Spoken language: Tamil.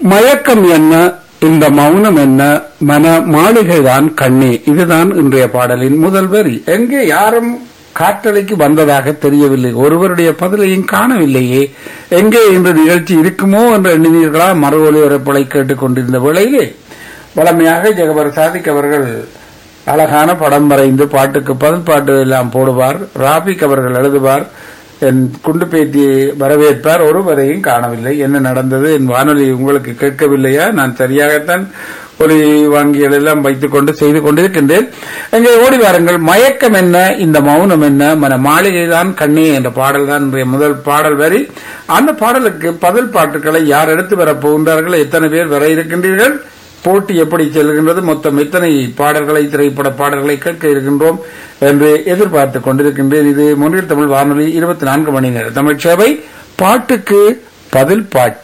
மயக்கம் என்ன இந்த மௌனம் என்ன மன மாளிகைதான் கண்ணே இதுதான் இன்றைய பாடலின் முதல் வரி எங்கே யாரும் காற்றலைக்கு வந்ததாக தெரியவில்லை ஒருவருடைய பதிலையும் காணவில்லையே எங்கே இந்த நிகழ்ச்சி இருக்குமோ என்று எண்ணினீர்களா மறு ஒலிபரப்பலை கேட்டுக் கொண்டிருந்த வேளையிலே வளமையாக ஜெகபர் சாதிக் அவர்கள் அழகான படம் வரைந்து பாட்டுக்கு பதில் பாட்டு எல்லாம் போடுவார் ராபிக் அவர்கள் எழுதுவார் என் குண்டு பேத்தியை வரவேற்பார் ஒருவரையும் காணவில்லை என்ன நடந்தது என் வானொலி உங்களுக்கு கேட்கவில்லையா நான் சரியாகத்தான் ஒலி வாங்கியல் எல்லாம் வைத்துக் கொண்டு செய்து கொண்டிருக்கின்றேன் எங்கே ஓடி வாருங்கள் மயக்கம் என்ன இந்த மௌனம் என்ன மன மாளிகைதான் கண்ணே என்ற பாடல் தான் இன்றைய முதல் பாடல் வரி அந்த பாடலுக்கு பதில் பாட்டுகளை யார் எடுத்து வரப் போகின்றார்கள் எத்தனை பேர் வர இருக்கின்றீர்கள் போட்டி எப்படி செல்கின்றது மொத்தம் எத்தனை பாடல்களை திரைப்பட பாடல்களை கேட்க இருக்கின்றோம் என்று எதிர்பார்த்துக் கொண்டிருக்கின்றேன் இது முன்னில் தமிழ் வானொலி இருபத்தி நான்கு மணி நேர தமிழ் சேவை பாட்டுக்கு பதில் பாட்டு